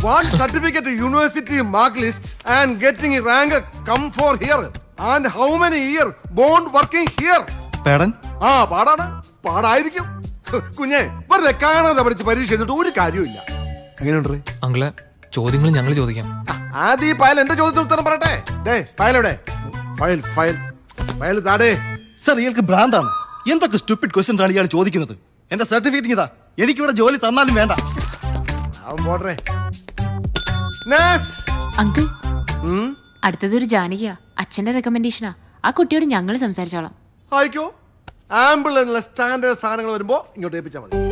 one certificate university mark list and getting a rank come for here and how many year bond working here പേടൻ ആ പാടാണ് പാടായിരിക്കും കുഞ്ഞെ വെറുതെ കാണാതെ പഠിച്ച് പരീക്ഷ എഴുതിട്ട് ഒരു കാര്യമില്ല എങ്ങനെയുണ്ട് അങ്കിളെ ചോദ്യങ്ങൾ ഞങ്ങൾ ചോദിക്കാം ആദ്യം ഈ ഫയൽ എന്റെ ചോദ്യത്തിന് ഉത്തരം പറയട്ടെ ഡേ ഫയൽ എവിടെ ഫയൽ ഫയൽ ഫയൽ താടേ സർ ഇയാൾക്ക് ഭ്രാന്താണ് എന്തൊക്കെ സ്റ്റുപ്പിഡ് ക്വസ്റ്റ്യൻസ് ആണ് ഇയാൾ ചോദിക്കുന്നത് എന്റെ സർട്ടിഫിക്കറ്റ് ഇതാ എനിക്കിവിടെ ജോലി തന്നാലും വേണ്ട അവൻ പോട്ടെ നെക്സ്റ്റ് അങ്കിൾ അടുത്തതൊരു ജാനകിയാ അച്ഛന്റെ റെക്കമെൻഡേഷനാ ആ കുട്ടിയോട് ഞങ്ങൾ സംസാരിച്ചോളാം ആയിക്കോ ആമ്പിൾ എന്നുള്ള സ്റ്റാൻഡേർഡ് സാധനങ്ങൾ വരുമ്പോ ഇങ്ങോട്ട് ഏൽപ്പിച്ചാൽ മതി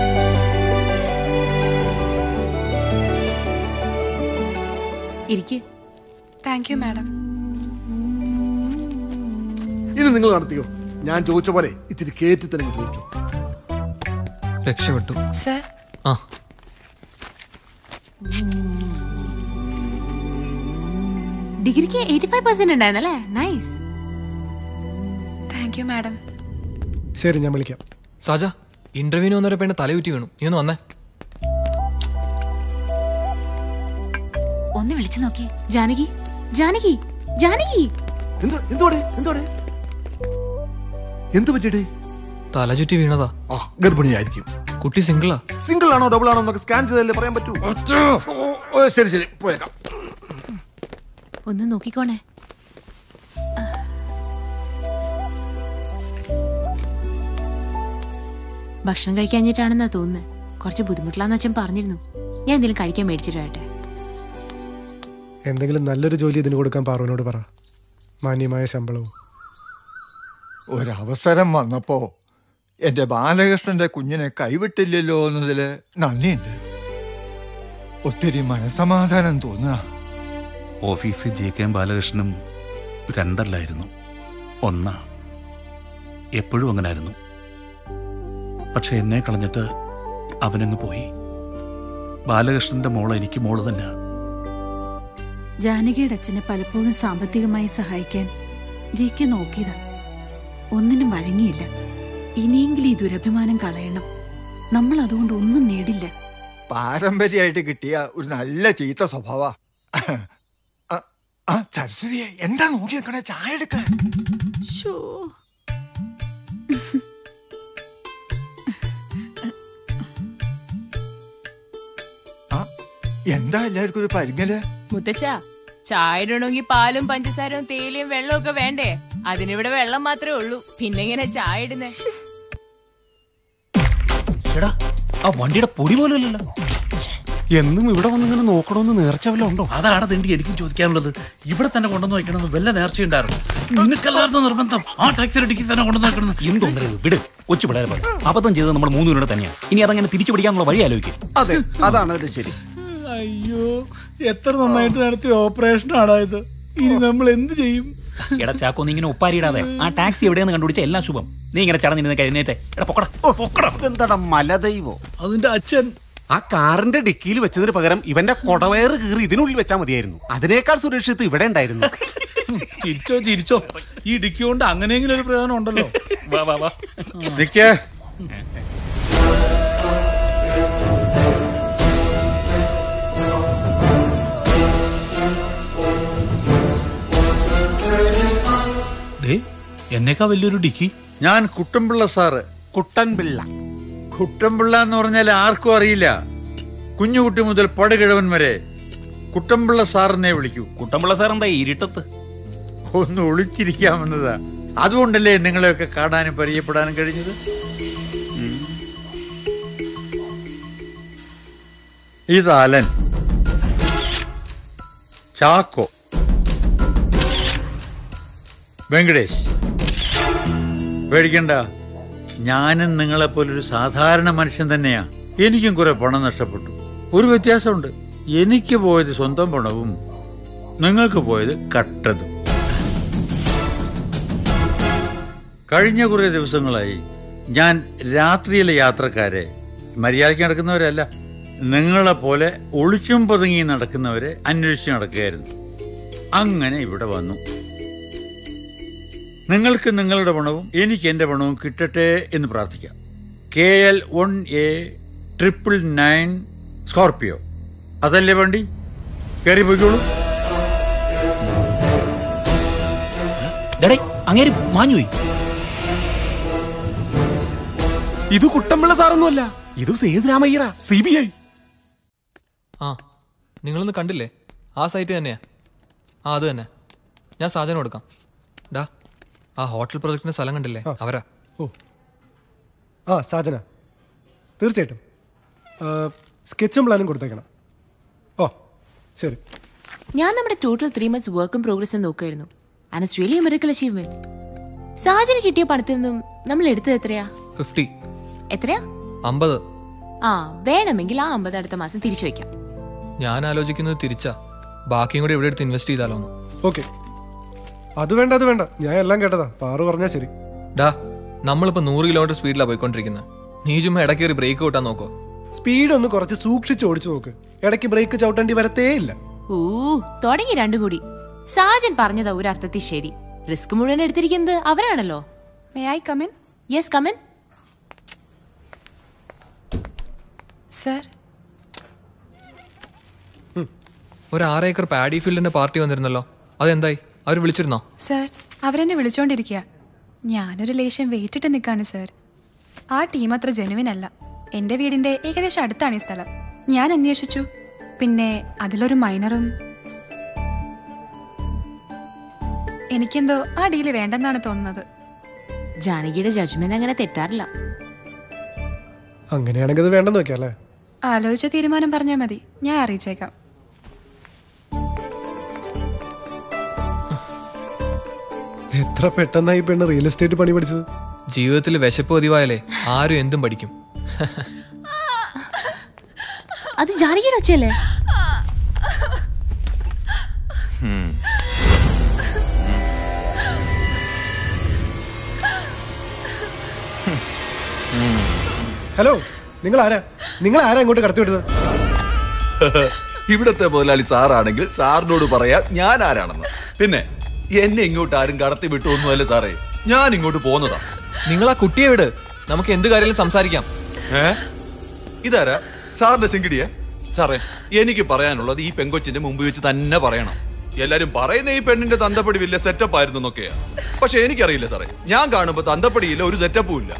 ഇരിക്ക് താങ്ക് യു മാഡം ഇനി നിങ്ങൾ നടത്തിയോ ഞാൻ ചോദിച്ച പോലെ ഇത്തിരി കേറ്റി തന്നെ ചോദിച്ചു രക്ഷപ്പെട്ടു സർ ആ ഡിഗ്രിക്ക് എയ്റ്റി ഫൈവ് പെർസെന്റ് ഉണ്ടായിരുന്നല്ലേ നൈസ് താങ്ക് യു മാഡം ശരി ഞാൻ വിളിക്കാം സാജ ഇന്റർവ്യൂവിന് വന്നൊരു പെണ്ണ് തലയുറ്റി വീണു നീ ഒന്ന് വന്നേ ഒന്ന് വിളിച്ചു നോക്കിയേ ജാനകി ജാനകി ജാനകി എന്തോ എന്തോടെ എന്തോടെ എന്ത് പറ്റിയടേ തല ചുറ്റി വീണതാ ആ ഗർഭിണിയായിരിക്കും കുട്ടി സിംഗിളാ സിംഗിൾ ആണോ ഡബിൾ ആണോ എന്നൊക്കെ സ്കാൻ ചെയ്തല്ലേ പറയാൻ പറ്റൂ ഓ, ഓ, ശരി ശരി പോയേക്കാം ഒന്ന് നോക്കിക്കോണേ ഭക്ഷണം കഴിക്കാഞ്ഞിട്ടാണെന്നാ തോന്നുന്നത് കുറച്ച് ബുദ്ധിമുട്ടിലാന്ന് അച്ഛൻ പറഞ്ഞിരുന്നു ഞാൻ എന്തെങ്കിലും കഴിക്കാൻ മേടിച്ചിട്ട് വരട്ടെ എന്തെങ്കിലും നല്ലൊരു ജോലി ഇതിന് കൊടുക്കാൻ പാറുവിനോട് പറ മാന്യമായ ശമ്പളവും ഒരവസരം വന്നപ്പോ എന്റെ ബാലകൃഷ്ണന്റെ കുഞ്ഞിനെ കൈവിട്ടില്ലല്ലോ എന്നതില് നന്ദിയുണ്ട് ഒത്തിരി മനസമാധാനം തോന്നുക ഓഫീസിൽ ജെ കെ ബാലകൃഷ്ണനും രണ്ടല്ലായിരുന്നു ഒന്നാ എപ്പോഴും അങ്ങനായിരുന്നു പക്ഷെ എന്നെ കളഞ്ഞിട്ട് അവനങ്ങ് പോയി ബാലകൃഷ്ണന്റെ മോള് എനിക്ക് മോള് തന്നെ ജാനകിയുടെ അച്ഛനെ പലപ്പോഴും സാമ്പത്തികമായി സഹായിക്കാൻ ജെ കെ നോക്കിയതാ ഒന്നിനും വഴങ്ങിയില്ല ഇനിയെങ്കിലും ഈ ദുരഭിമാനം കളയണം നമ്മൾ അതുകൊണ്ട് ഒന്നും നേടില്ല പാരമ്പര്യമായിട്ട് കിട്ടിയ ഒരു നല്ല ചീത്ത സ്വഭാവ ആ സരസ്വതിയെ എന്താ നോക്കി നിൽക്കണേ ചായ എടുക്കാൻ എന്താ എല്ലാവർക്കും ഒരു പരിങ്ങല് മുത്തച്ഛ ചായ ഇടണമെങ്കിൽ പാലും പഞ്ചസാരവും തേയിലയും വെള്ളവും ഒക്കെ വേണ്ടേ അതിനിവിടെ വെള്ളം മാത്രമേ ഉള്ളൂ പിന്നെ ഇങ്ങനെ ചായ ഇടുന്നേ എടാ ആ വണ്ടിയുടെ പൊടി പോലും ഇല്ലല്ലോ എന്നും ഇവിടെ വന്ന് ഇങ്ങനെ നോക്കണമെന്ന് നേർച്ച വല്ല ഉണ്ടോ അതാണ് തിണ്ടി എനിക്കും ചോദിക്കാനുള്ളത് ഇവിടെ തന്നെ കൊണ്ടുവന്ന് വെക്കണമെന്ന് വല്ല നേർച്ചയുണ്ടായിരുന്നു നിനക്കല്ലായിരുന്നു നിർബന്ധം ആ ടാക്സിയുടെ ഡിക്കി തന്നെ കൊണ്ടുവന്ന് വെക്കണം എന്തൊന്നര വിട് കൊച്ചു പിള്ളേരെ പോലെ അബദ്ധം ചെയ്തത് നമ്മൾ മൂന്നുപേരുടെ തന്നെയാണ് ഇനി അതങ്ങനെ തിരിച്ചു പിടിക്കാനുള്ള വഴി ആലോചിക്കും അതെ അതാണ് അതിന്റെ ശരി അയ്യോ എത്ര നന്നായിട്ട് നടത്തിയ ഓപ്പറേഷൻ ആടാ ഇത് ഇനി നമ്മൾ എന്ത് ചെയ്യും എടാ ചാക്കോ നീ ഇങ്ങനെ ഒപ്പാരിയിടാതെ ആ ടാക്സി എവിടെയെന്ന് കണ്ടുപിടിച്ച എല്ലാം ശുഭം നീ ഇങ്ങനെ ചടഞ്ഞിരുന്ന് കഴിഞ്ഞേത്തെ എടാ പൊക്കടാ പൊക്കടാ എന്താടാ മലദൈവോ അതിന്റെ അച്ഛൻ ആ കാറിന്റെ ഡിക്കിയിൽ വെച്ചതിന് പകരം ഇവന്റെ കൊടവയറ് കീറി ഇതിനുള്ളിൽ വെച്ചാൽ മതിയായിരുന്നു അതിനേക്കാൾ സുരക്ഷിത് ഇവിടെ ഉണ്ടായിരുന്നു ചിരിച്ചോ ചിരിച്ചോ ഈ ഡിക്കി കൊണ്ട് അങ്ങനെയെങ്കിലും ഒരു പ്രയോജനം ഉണ്ടല്ലോ വാ വാ വാ നിക്കേ ദേ എന്നേക്കാ വലിയൊരു ഡിക്കി ഞാൻ കുട്ടൻപിള്ള സാറ് കുട്ടൻപിള്ള കുട്ടൻപിള്ള എന്ന് പറഞ്ഞാൽ ആർക്കും അറിയില്ല കുഞ്ഞുകുട്ടി മുതൽ പടുകിഴവൻ വരെ കുട്ടൻപിള്ള സാറിനെ വിളിക്കൂ കുട്ടമ്പിള്ള സാർ എന്താ ഇരുട്ടത്ത് ഒന്ന് ഒളിച്ചിരിക്കാമെന്നതാ അതുകൊണ്ടല്ലേ നിങ്ങളെയൊക്കെ കാണാനും പരിചയപ്പെടാനും കഴിഞ്ഞത് ഉം. ഇത് അലൻ ചാക്കോ വെങ്കടേഷ് പേടിക്കണ്ട ഞാനും നിങ്ങളെപ്പോലൊരു സാധാരണ മനുഷ്യൻ തന്നെയാ എനിക്കും കുറെ പണം നഷ്ടപ്പെട്ടു ഒരു വ്യത്യാസമുണ്ട് എനിക്ക് പോയത് സ്വന്തം പണവും നിങ്ങൾക്ക് പോയത് കട്ടതും കഴിഞ്ഞ കുറേ ദിവസങ്ങളായി ഞാൻ രാത്രിയിലെ യാത്രക്കാരെ മര്യാദയ്ക്ക് നടക്കുന്നവരല്ല നിങ്ങളെപ്പോലെ ഒളിച്ചും പതുങ്ങി നടക്കുന്നവരെ അന്വേഷിച്ച് നടക്കുകയായിരുന്നു അങ്ങനെ ഇവിടെ വന്നു നിങ്ങൾക്ക് നിങ്ങളുടെ പണവും എനിക്ക് എൻ്റെ പണവും കിട്ടട്ടെ എന്ന് പ്രാർത്ഥിക്കാം K L one A triple nine Scorpio അതല്ലേ വണ്ടി കയറി പോയിക്കോളൂ ഡേടേ അങ്ങേര് മാഞ്ഞുപോയി ഇത് കുട്ടമ്പിള്ള സാറൊന്നുമല്ല ഇത് സേതുരാമയ്യറ സി ബി ഐ ആ നിങ്ങളൊന്ന് കണ്ടില്ലേ ആ സൈറ്റ് തന്നെയാ ആ അത് തന്നെ ഞാൻ സാധനം കൊടുക്കാം ഡാ ആ ഹോട്ടൽ പ്രൊജക്ടിന്റെ സ്ഥലം കണ്ടില്ലേ അവരാ ഓ ആ സാജന തീർച്ചയായിട്ടും ആ, സ്കെച്ചും പ്ലാനും കൊടുത്തേക്കണം ഓ ശരി ഞാൻ നമ്മുടെ ടോട്ടൽ ത്രീ മന്ത്സ് വർക്കും പ്രോഗ്രസും നോക്കുമായിരുന്നു and it's really miracle achievement സാഹചര്യം കിട്ടിയ പണത്തിൽ നിന്നും നമ്മൾ എടുത്തത് എത്രയാ ഫിഫ്റ്റി എത്രയാ അമ്പത് ആ വേണമെങ്കിൽ ആ അമ്പത് അടുത്ത മാസം തിരിച്ചു വെക്കാം ഞാൻ ആലോചിക്കുന്നത് തിരിച്ചാ ബാക്കിയും കൂടി ഇവിടെ എടുത്ത് ഇൻവെസ്റ്റ് ചെയ്താലോന്ന് ഓക്കെ അത് വേണ്ട അത് വേണ്ട ഞാൻ എല്ലാം കേട്ടതാ പാറു പറഞ്ഞാ ശരി ഡാ നമ്മളിപ്പോ നൂറ് കിലോമീറ്റർ സ്പീഡിലാണ് പോയിക്കൊണ്ടിരിക്കുന്നത് നീ ചുമ്മാ ഇടയ്ക്ക് ഒരു ബ്രേക്ക് കൂട്ടാൻ നോക്കോ സ്പീഡ് ഒന്ന് കുറച്ച് സൂക്ഷിച്ച് ഓടിച്ചു നോക്ക് ഇടയ്ക്ക് ബ്രേക്ക് ചവിട്ടേണ്ടി വരത്തേ ഇല്ല ഊ തുടങ്ങി രണ്ടും കൂടി സാജൻ പറഞ്ഞതാ ഒരു അർത്ഥത്തിൽ ശരി റിസ്ക് മുഴുവൻ എടുത്തിരിക്കുന്നത് അവരാണല്ലോ may I come in yes come in sir ഒരു ആറ് ഏക്കർ പാഡി ഫീൽഡിന്റെ പാർട്ടി വന്നിരുന്നല്ലോ അതെന്തായി അവർ വിളിച്ചിരുന്നോ സർ അവരെന്നെ വിളിച്ചോണ്ടിരിക്കുക ഞാനൊരു ലേശം വെയിറ്റിട്ട് നിൽക്കാണ് സർ ആ ടീം അത്ര ജെനുവിൻ അല്ല എൻ്റെ വീടിൻ്റെ ഏകദേശം അടുത്താണ് ഈ സ്ഥലം ഞാൻ അന്വേഷിച്ചു പിന്നെ അതിലൊരു മൈനറും എനിക്കെന്തോ ആ ഡീല് വേണ്ടെന്നാണ് തോന്നുന്നത് ജാനകിയുടെ ജഡ്ജ്മെന്റ് അങ്ങനെ തെറ്റാറില്ല അങ്ങനെയാണെങ്കിൽ അത് വേണ്ടെന്ന് വെക്കാം അല്ലേ ആലോചിച്ച തീരുമാനം പറഞ്ഞാൽ മതി ഞാൻ അറിയിച്ചേക്കാം എത്ര പെട്ടെന്നായി ഈ പെണ്ണ് റിയൽ എസ്റ്റേറ്റ് പണി പഠിച്ചത് ജീവിതത്തിൽ വിശപ്പ് പതിവായാലേ ആരും എന്തും പഠിക്കും അത് ജാനകിയുടെ ഒച്ചയല്ലേ ഹലോ നിങ്ങൾ ആരാ നിങ്ങൾ ആരാ ഇങ്ങോട്ട് കടത്തിവിട്ടത് ഇവിടത്തെ മുതലാളി സാറാണെങ്കിൽ സാറിനോട് പറയാം ഞാൻ ആരാണെന്ന് പിന്നെ എന്നെ ഇങ്ങോട്ട് ആരും കടത്തി വിട്ടു ഒന്നുമല്ല സാറേ ഞാൻ ഇങ്ങോട്ട് പോന്നതാ നിങ്ങൾ ആ കുട്ടിയെ വിട് നമുക്ക് എന്ത് കാര്യത്തിലും സംസാരിക്കാം ഏ ഇതാരാ സാറിന്റെ ചെങ്കിടിയെ സാറേ എനിക്ക് പറയാനുള്ളത് ഈ പെങ്കൊച്ചിന്റെ മുമ്പ് വെച്ച് തന്നെ പറയണം എല്ലാരും പറയുന്ന ഈ പെണ്ണിന്റെ തന്തപ്പടി വലിയ സെറ്റപ്പ് ആയിരുന്നു എന്നൊക്കെയാ പക്ഷെ എനിക്കറിയില്ല സാറേ ഞാൻ കാണുമ്പോ തന്തപ്പടിയില്ല ഒരു സെറ്റപ്പും ഇല്ല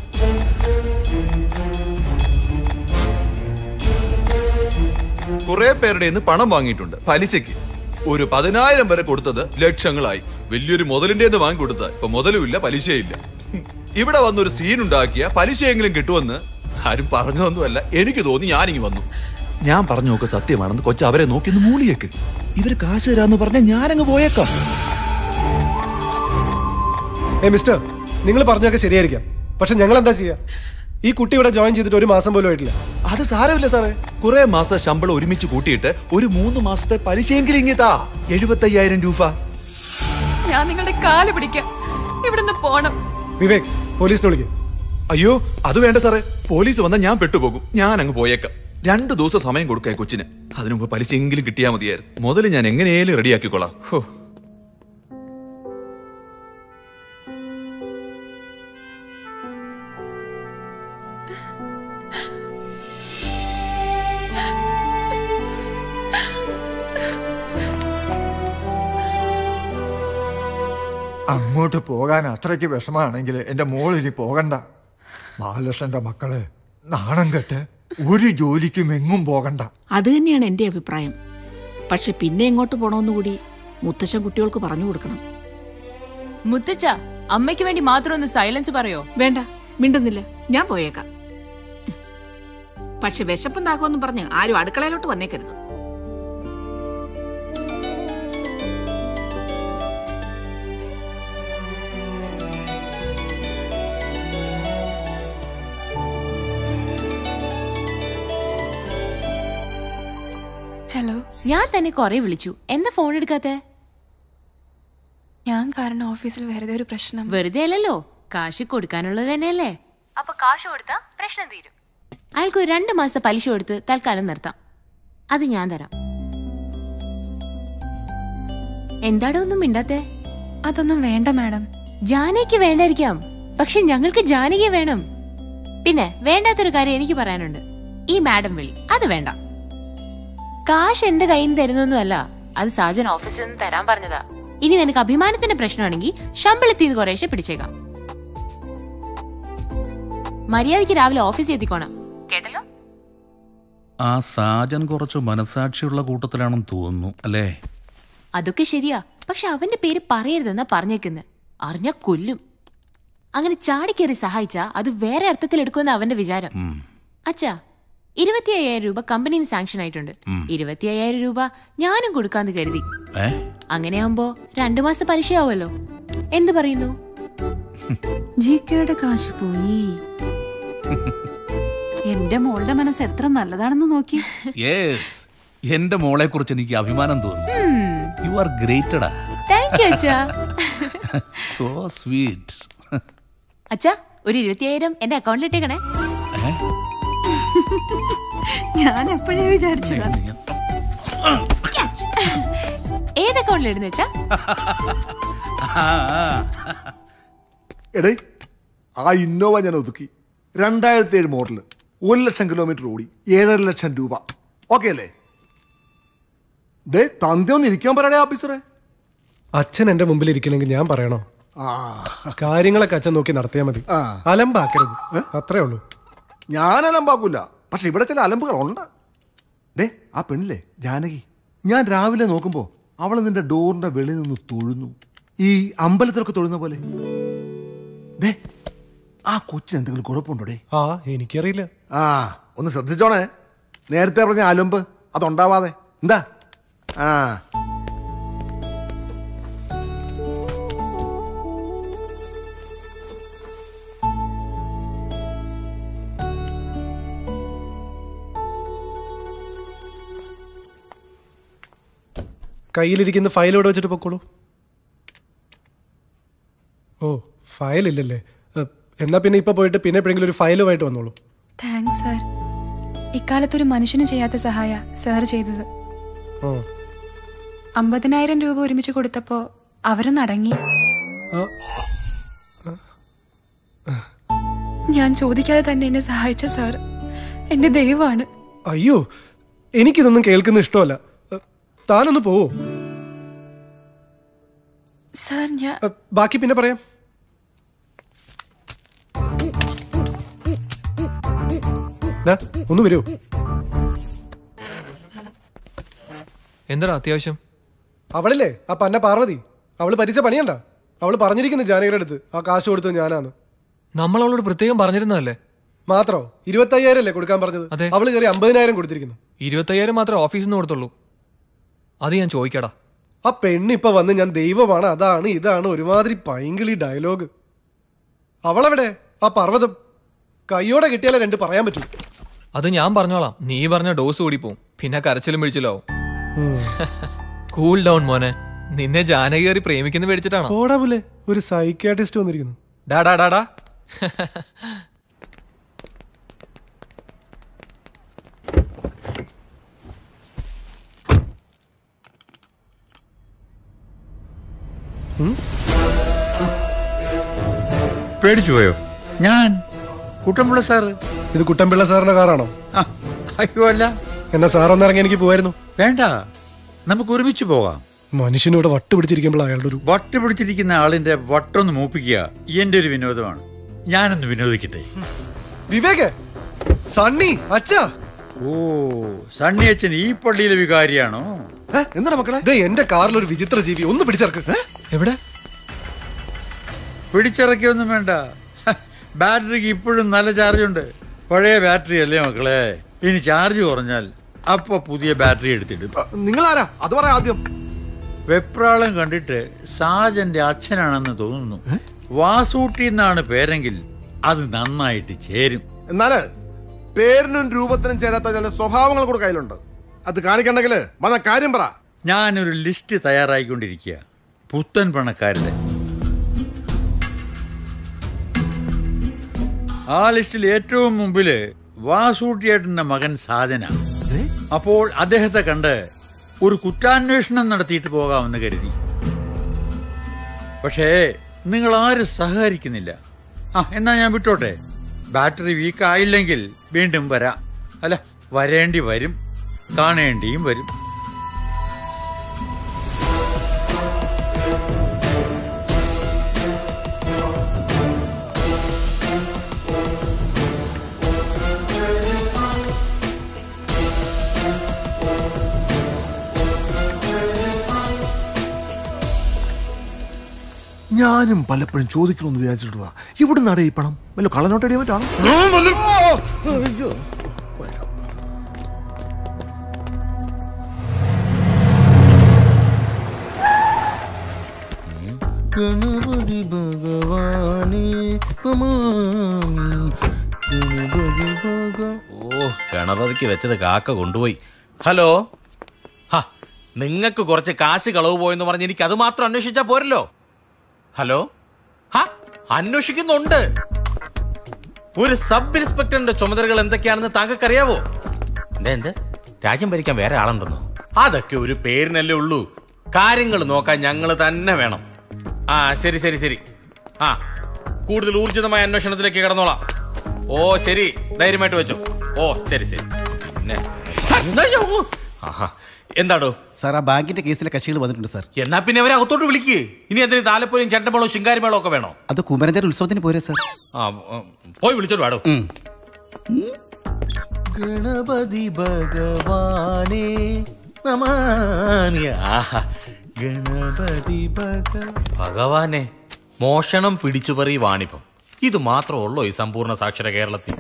കുറെ പേരുടെ നിന്ന് പണം വാങ്ങിയിട്ടുണ്ട് പലിശയ്ക്ക് ഒരു പതിനായിരം വരെ കൊടുത്തത് ലക്ഷങ്ങളായി വലിയൊരു മുതലിന്റെ വാങ്ങി കൊടുത്ത ഇപ്പൊ മുതലുമില്ല പലിശയില്ല ഹും. ഇവിടെ വന്നൊരു സീൻ ഉണ്ടാക്കിയ പലിശയെങ്കിലും കിട്ടുമെന്ന് ആരും പറഞ്ഞതൊന്നുമല്ല എനിക്ക് തോന്നി ഞാനിങ്ങി വന്നു ഞാൻ പറഞ്ഞു നോക്ക് സത്യമാണെന്ന് കൊച്ചു അവരെ നോക്കി ഒന്ന് മൂളിയേക്ക് ഇവര് കാശ് തരാന്ന് പറഞ്ഞ ഞാനങ്ങ് പോയേക്കാം ഏ മിസ്റ്റർ നിങ്ങൾ പറഞ്ഞൊക്കെ ശരിയായിരിക്കാം പക്ഷെ ഞങ്ങൾ എന്താ ചെയ്യാ ഈ കുട്ടി ഇവിടെ ജോയിൻ ചെയ്തിട്ട് ഒരു മാസം പോലും ആയിട്ടില്ല അത് സാരമില്ല സാറേ കുറെ മാസം ശമ്പളം ഒരുമിച്ച് കൂട്ടിയിട്ട് ഒരു മൂന്ന് മാസത്തെ പലിശയെങ്കിലും ഇങ്ങിതാ എഴുപത്തയ്യായിരം രൂപ ഞാൻ നിങ്ങളുടെ കാല് പിടിക്കാം ഇവിടുന്ന് പോണം വിവേക് പോലീസിനെ വിളിക്കും അയ്യോ അത് വേണ്ട സാറേ പോലീസ് വന്നാൽ ഞാൻ പെട്ടുപോകും ഞാൻ അങ്ങ് പോയേക്കാം രണ്ടു ദിവസം സമയം കൊടുക്കാം കൊച്ചിന് അതിനു മുമ്പ് പലിശയെങ്കിലും കിട്ടിയാൽ മതിയായിരുന്നു മുതൽ ഞാൻ എങ്ങനെയാലും റെഡിയാക്കിക്കോളാം ഹോ അങ്ങോട്ട് പോകാൻ അത്രയ്ക്ക് വിഷമാണെങ്കിൽ എൻ്റെ മോൾ ഇനി പോകണ്ട ബാലകൃഷ്ണന്റെ മക്കള് നാണം കെട്ട് ഒരു ജോലിക്കും എങ്ങും പോകണ്ട അത് തന്നെയാണ് എൻ്റെ അഭിപ്രായം പക്ഷെ പിന്നെ എങ്ങോട്ട് പോണമെന്ന് കൂടി മുത്തശ്ശൻ കുട്ടികൾക്ക് പറഞ്ഞു കൊടുക്കണം മുത്തച്ഛ അമ്മയ്ക്ക് വേണ്ടി മാത്രം ഒന്ന് സൈലൻസ് പറയോ വേണ്ട മിണ്ടുന്നില്ല ഞാൻ പോയേക്കാം പക്ഷെ വിശപ്പും ദാഹമൊന്നും പറഞ്ഞ് ആരും അടുക്കളയിലോട്ട് വന്നേക്കരുത് ഹലോ ഞാൻ തന്നെ കൊറേ വിളിച്ചു എന്താ ഫോൺ എടുക്കാത്തെ ഞാൻ കാരണം ഓഫീസിൽ വെറുതെ ഒരു പ്രശ്നം വെറുതെ അല്ലല്ലോ കാശ് കൊടുക്കാനുള്ളത് തന്നെയല്ലേ അപ്പൊ കാശ് കൊടുത്താ പ്രശ്നം തീരും അയാൾക്ക് ഒരു രണ്ട് മാസത്തെ പലിശ കൊടുത്ത് തൽക്കാലം നിർത്താം അത് ഞാൻ തരാം എന്താടോ ഒന്നും മിണ്ടാത്തെ അതൊന്നും വേണ്ട മാഡം ജാനകിക്ക് വേണ്ടായിരിക്കാം പക്ഷെ ഞങ്ങൾക്ക് ജാനകിയെ വേണം പിന്നെ വേണ്ടാത്തൊരു കാര്യം എനിക്ക് പറയാനുണ്ട് ഈ മാഡം വിളി അത് വേണ്ട കാശ് എന്റെ കയ്യിൽ നിന്ന് തരുന്നൊന്നുമല്ല അത് സാജൻ ഓഫീസിൽ നിന്ന് തരാൻ പറഞ്ഞതാ ഇനി നിനക്ക് അഭിമാനത്തിന്റെ പ്രശ്നമാണെങ്കിൽ ശമ്പളത്തിൽ നിന്ന് കുറേശ്ശെ പിടിച്ചേക്കാം മര്യാദയ്ക്ക് രാവിലെ ഓഫീസിൽ എത്തിക്കോണം കേട്ടല്ലോ ആ സാജൻ കുറച്ച് മനസാക്ഷിയുള്ള കൂട്ടത്തിലാണെന്ന് തോന്നുന്നു അല്ലേ അതൊക്കെ ശരിയാ പക്ഷെ അവന്റെ പേര് പറയരുതെന്നാ പറഞ്ഞേക്കുന്നെ അറിഞ്ഞ കൊല്ലും അങ്ങനെ ചാടിക്കേറി സഹായിച്ചാ അത് വേറെ അർത്ഥത്തിൽ എടുക്കുമെന്ന് അവന്റെ വിചാരം അച്ഛാ ഇരുപത്തി അയ്യായിരം രൂപ കമ്പനിയിൽ സാങ്ഷൻ ആയിട്ടുണ്ട് ഇരുപത്തി അയ്യായിരം രൂപ ഞാനും കൊടുക്കാന്ന് കരുതി ഏ അങ്ങനെയാവുമ്പോ രണ്ടു മാസത്തെ പലിശയാവുമല്ലോ എന്ത് പറയുന്നു ജി കെയുടെ കാശ് പോയി എന്റെ മോളുടെ മനസ്സ് എത്ര നല്ലതാണെന്ന് നോക്കി യേസ് എന്റെ മോളെ കുറിച്ച് എനിക്ക് അഭിമാനം തോന്നുന്നു യു ആർ ഗ്രേറ്റഡാ താങ്ക് യു അച്ഛാ സോ സ്വീറ്റ് അച്ഛാ ഒരു ഇരുപത്തി അയ്യായിരം എന്റെ അക്കൗണ്ടിൽ ഇട്ടേക്കണേ ഞാൻ എപ്പോഴേ വിചാരിച്ചതാണ് ഏത് അക്കൗണ്ടിൽ ഇടുന്ന അച്ഛാ എടേ ആ ഇന്നോവ ഞാൻ ഒതുക്കി രണ്ടായിരത്തി ഏഴ് മോഡൽ ഒരു ലക്ഷം കിലോമീറ്റർ ഓടി ഏഴര ലക്ഷം രൂപ ഓക്കെ അല്ലേ ഡേ തന്തെ ഒന്ന് ഇരിക്കാൻ പറയടേ ഓഫീസറെ അച്ഛൻ എന്റെ മുമ്പിൽ ഇരിക്കണമെങ്കിൽ ഞാൻ പറയണോ ആ കാര്യങ്ങളൊക്കെ അച്ഛൻ നോക്കി നടത്തിയാൽ മതി അലമ്പാക്കരുത് അത്രേ ഉള്ളൂ ഞാൻ അലമ്പാക്കൂല പക്ഷെ ഇവിടെ ചില അലമ്പുകളുണ്ട് ഡേ ആ പെണ്ണില്ലേ ജാനകി ഞാൻ രാവിലെ നോക്കുമ്പോ അവൾ നിന്റെ ഡോറിന്റെ വെളിയിൽ നിന്ന് തൊഴുന്നു ഈ അമ്പലത്തിലൊക്കെ തൊഴുന്ന പോലെ ഡേ ആ കൊച്ചിന് എന്തെങ്കിലും കുഴപ്പമുണ്ടോ ഡേ ആ എനിക്കറിയില്ല ആ ഒന്ന് ശ്രദ്ധിച്ചോണേ നേരത്തെ പറഞ്ഞ അലമ്പ് അതുണ്ടാവാതെ എന്താ ആ കയ്യിലിരിക്കുന്ന ഫയൽ ഇവിടെ വെച്ചിട്ട് പൊക്കോളൂ ഓ ഫയൽ ഇല്ലല്ലേ ഏ, എന്നാ പിന്നെ ഇപ്പൊ പോയിട്ട് പിന്നെ എപ്പോഴെങ്കിലും ഒരു ഫയലുമായിട്ട് വന്നോളൂ താങ്ക്സ് സാർ ഇക്കാലത്ത് ഒരു മനുഷ്യന് ചെയ്യാത്ത സഹായ സാർ ചെയ്തത് ആ അമ്പതിനായിരം രൂപ ഒരുമിച്ച് കൊടുത്തപ്പോ അവരും അടങ്ങി ആ. ഞാൻ ചോദിക്കാതെ തന്നെ എന്നെ സഹായിച്ച സാർ എന്റെ ദൈവമാണ് അയ്യോ എനിക്കിതൊന്നും കേൾക്കുന്ന ഇഷ്ടമല്ല ഏ, താനൊന്ന് പോവോ സാർ ഞാൻ ഏ, ബാക്കി പിന്നെ പറയാം ഡാ, ഒന്ന് വരുമോ എന്താടാ അത്യാവശ്യം അവളില്ലേ ആ പന്ന പാർവതി അവള് പറ്റിച്ച പണിയണ്ട അവള് പറഞ്ഞിരിക്കുന്നു ജാനകിയുടെ അടുത്ത് ആ കാശ് കൊടുത്തത് ഞാനാന്ന് നമ്മൾ അവളോട് പ്രത്യേകം പറഞ്ഞിരുന്നതല്ലേ മാത്രോ ഇരുപത്തയ്യായിരം അല്ലേ കൊടുക്കാൻ പറഞ്ഞത് അവള് കയറി അമ്പതിനായിരം കൊടുത്തിരിക്കുന്നു ഇരുപത്തയ്യായിരം മാത്രമേ ഓഫീസിൽ നിന്ന് കൊടുത്തുള്ളൂ അത് ഞാൻ ചോദിക്കടാ ആ പെണ്ണ് ഇപ്പൊ വന്ന് ഞാൻ ദൈവമാണ് അതാണ് ഇതാണ് ഒരുമാതിരി പൈങ്കിളി ഡയലോഗ് അവളെവിടെ ആ പർവ്വതം കയ്യോടെ കിട്ടിയാലേ രണ്ട് പറയാൻ പറ്റൂ അത് ഞാൻ പറഞ്ഞോളാം നീ പറഞ്ഞ ഡോസ് കൂടി പോവും പിന്നെ കരച്ചിലും പിടിച്ചിലാവും കൂൾ ഡൗൺ മോനെ നിന്നെ ജാനകി കയറി പ്രേമിക്കുന്ന പേടിച്ചിട്ടാണോ പോടാ പോലെ ഒരു സൈക്യാട്രിസ്റ്റ് വന്നിരിക്കുന്നു ഡാടാ ഡാടാ പേടിച്ചു പോയോ ഞാൻ കുട്ടമ്പിള്ള സാറ് ഇത് കുട്ടൻപിള്ള സാറിന്റെ കാറാണോ അയ്യോ അല്ല എന്നാ സാർ ഒന്നിറങ്ങി എനിക്ക് പോവായിരുന്നു വേണ്ട നമുക്ക് ഒരുമിച്ച് പോകാം മനുഷ്യനോട് വട്ട് പിടിച്ചിരിക്കുമ്പോൾ അയാളുടെ ഒരു വട്ട് പിടിച്ചിരിക്കുന്ന ആളിന്റെ വട്ടൊന്ന് മൂപ്പിക്കുക എന്റെ ഒരു വിനോദമാണ് ഞാനൊന്ന് വിനോദിക്കട്ടെ വിവേക് സണ്ണി അച്ഛാ ഓ സണ്ണി അച്ഛൻ ഈ പള്ളിയിലെ വികാരിയാണോ എന്താണ് മക്കളെ ദേ എന്റെ കാറിൽ ഒരു വിചിത്ര ജീവി ഒന്ന് പിടിച്ചെടുക്ക് എവിടെ പിടിച്ചിറക്കിയൊന്നും വേണ്ട ബാറ്ററിക്ക് ഇപ്പോഴും നല്ല ചാർജ് ഉണ്ട് പഴയ ബാറ്ററി അല്ലേ മക്കളെ ഇനി ചാർജ് കുറഞ്ഞാൽ അപ്പൊ പുതിയ ബാറ്ററി എടുത്തിടും നിങ്ങൾ ആരാ അത് പറയാം ആദ്യം വെപ്രാളം കണ്ടിട്ട് സാജന്റെ അച്ഛനാണെന്ന് തോന്നുന്നു വാസൂട്ടി എന്നാണ് പേരെങ്കിൽ അത് നന്നായിട്ട് ചേരും എന്നാല് പേരിനും രൂപത്തിനും ചേരാത്ത ചില സ്വഭാവങ്ങൾ കൂടെ കയ്യിലുണ്ട് അത് കാണിക്കണ്ടെങ്കില് വന്ന കാര്യം പറ ഞാനൊരു ലിസ്റ്റ് തയ്യാറായിക്കൊണ്ടിരിക്കുക പുത്തൻ പണക്കാരുടെ ആ ലിസ്റ്റിൽ ഏറ്റവും മുമ്പില് വാസൂട്ടിയേട്ടന്റെ മകൻ സാധന അപ്പോൾ അദ്ദേഹത്തെ കണ്ട് ഒരു കുറ്റാന്വേഷണം നടത്തിയിട്ട് പോകാമെന്ന് കരുതി പക്ഷേ നിങ്ങൾ ആരും സഹകരിക്കുന്നില്ല ആ എന്നാ ഞാൻ വിട്ടോട്ടെ ബാറ്ററി വീക്ക് ആയില്ലെങ്കിൽ വീണ്ടും വരാം അല്ല വരേണ്ടി വരും കാണേണ്ടിയും വരും ഞാനും പലപ്പോഴും ചോദിക്കണമെന്ന് വിചാരിച്ചിട്ടുള്ളതാ ഇവിടെ നട ഈ പണം വല്ല കള്ളനോട്ടടിയോ മറ്റാണോ അയ്യോ ഗണപതി ഭഗവാനേ നമാമി ഗണപതി ഭഗ ഓ ഗണപതിക്ക് വെച്ചത് കാക്ക കൊണ്ടുപോയി ഹലോ ഹാ നിങ്ങൾക്ക് കുറച്ച് കാശ് കളവ് പോയെന്ന് പറഞ്ഞ് എനിക്ക് അത് മാത്രം അന്വേഷിച്ചാ പോരല്ലോ ഹലോ ഹാ അന്വേഷിക്കുന്നുണ്ട് ഒരു സബ് ഇൻസ്പെക്ടറിന്റെ ചുമതലകൾ എന്തൊക്കെയാണെന്ന് താങ്കൾക്കറിയാവോ എന്താ എന്ത് രാജ്യം ഭരിക്കാൻ വേറെ ആളുണ്ടെന്നോ അതൊക്കെ ഒരു പേരിനല്ലേ ഉള്ളൂ കാര്യങ്ങൾ നോക്കാൻ ഞങ്ങൾ തന്നെ വേണം ആ ശരി ശരി ശരി ആ കൂടുതൽ ഊർജിതമായ അന്വേഷണത്തിലേക്ക് കടന്നോളാം ഓ ശരി ധൈര്യമായിട്ട് വെച്ചോ ഓ ശരി ശരി പിന്നെ ആഹാ. എന്താടോ സാർ ആ ബാങ്കിന്റെ കേസിലെ കക്ഷികൾ വന്നിട്ടുണ്ട് സാർ എന്നാ പിന്നെ അവരെ അകത്തോട്ട് വിളിക്ക് ഇനി എന്തിന് താലപ്പൊലിയും ചെണ്ടമേളവും ശിങ്കാരിമേളവും ഒക്കെ വേണോ അത് കുമരഞ്ചേരി ഉത്സവത്തിന് പോരെ സാർ ആ ഉം, പോയി വിളിച്ചോട്ട് വാടോ ഗണപതി ഭഗവാനേ നമാമി ആഹാ ഗണപതി ഭഗ ഭഗവാനെ മോഷണം പിടിച്ചുപറി വാണിഭം ഇത് മാത്രമുള്ളോ ഈ സമ്പൂർണ്ണ സാക്ഷര കേരളത്തിൽ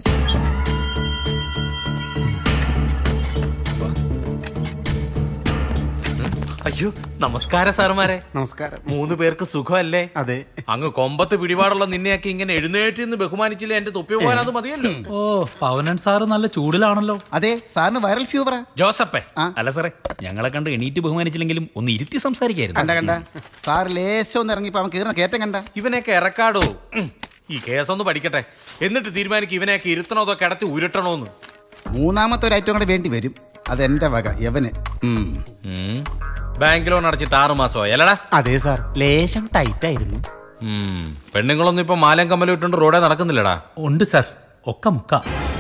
അയ്യോ നമസ്കാരം സാറുമാരെ നമസ്കാരം മൂന്ന് പേർക്ക് സുഖമല്ലേ അതെ അങ്ങ് കൊമ്പത്ത് പിടിപാടുള്ള നിന്നെയൊക്കെ ഇങ്ങനെ എഴുന്നേറ്റ് നിന്ന് ബഹുമാനിച്ചില്ല എന്റെ തൊപ്പി പോകാൻ അത് മതിയല്ലോ ഓ പവനൻ സാറ് നല്ല ചൂടിലാണല്ലോ അതെ സാറിന് വൈറൽ ഫീവറാ ജോസപ്പേ അല്ല സാറേ ഞങ്ങളെ കണ്ട് എണീറ്റ് ബഹുമാനിച്ചില്ലെങ്കിലും ഒന്ന് ഇരുത്തി സംസാരിക്കായിരുന്നു കണ്ട കണ്ട സാർ ലേശം ഒന്ന് ഇറങ്ങിപ്പോ അവൻ കീറുന്ന കയറ്റം കണ്ട ഇവനെയൊക്കെ ഇറക്കാടോ ഉം. ഈ കേസൊന്ന് പഠിക്കട്ടെ എന്നിട്ട് തീരുമാനിക്കും ഇവനെയൊക്കെ ഇരുത്തണോ അതോ കിടത്തി ഉരുട്ടണോന്ന് മൂന്നാമത്തെ ഒരു ഐറ്റം കൂടെ വേണ്ടി വരും അതെന്റെ വക യവന് ഉം. ഉം. ബാങ്ക് ലോൺ അടച്ചിട്ട് ആറു മാസമായി അല്ലടാ അതെ സാർ ലേശം ടൈറ്റ് ആയിരുന്നു ഉം. പെണ്ണുങ്ങളൊന്നും ഇപ്പൊ മാലം കമ്മലും ഇട്ടുകൊണ്ട് റോഡേ നടക്കുന്നില്ലടാ ഉണ്ട് സാർ ഒക്കെ മുക്ക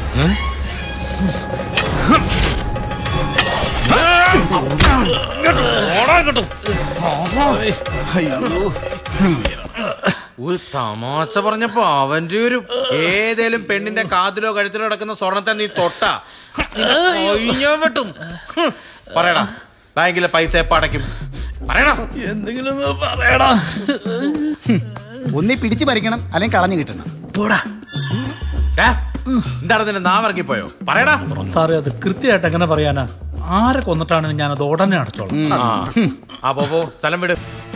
ഒരു തമാശ പറഞ്ഞപ്പോ അവന്റെ ഒരു ഏതേലും പെണ്ണിന്റെ കാതിലോ കഴുത്തിലോ കിടക്കുന്ന സ്വർണത്തെ നീ തൊട്ടാ നിന്റെ കൈ ഞാൻ വെട്ടും ഹും. പറയടാ ബാങ്കിലെ പൈസ എപ്പ അടയ്ക്കും പറയടാ എന്തെങ്കിലും പറയടാ ഒന്നി പിടിച്ചു പറിക്കണം അല്ലെങ്കിൽ കളഞ്ഞു കിട്ടണം പോടാ എന്താണ് നിന്റെ നാവിറങ്ങിപ്പോയോ പറയടാ സാറേ അത് കൃത്യമായിട്ട് എങ്ങനെ പറയാനാ ആരെ കൊന്നിട്ടാണ് ഞാൻ അത് ഉടനെ അടച്ചോളാം ആ. ആ പോ പോ സ്ഥലം വിട്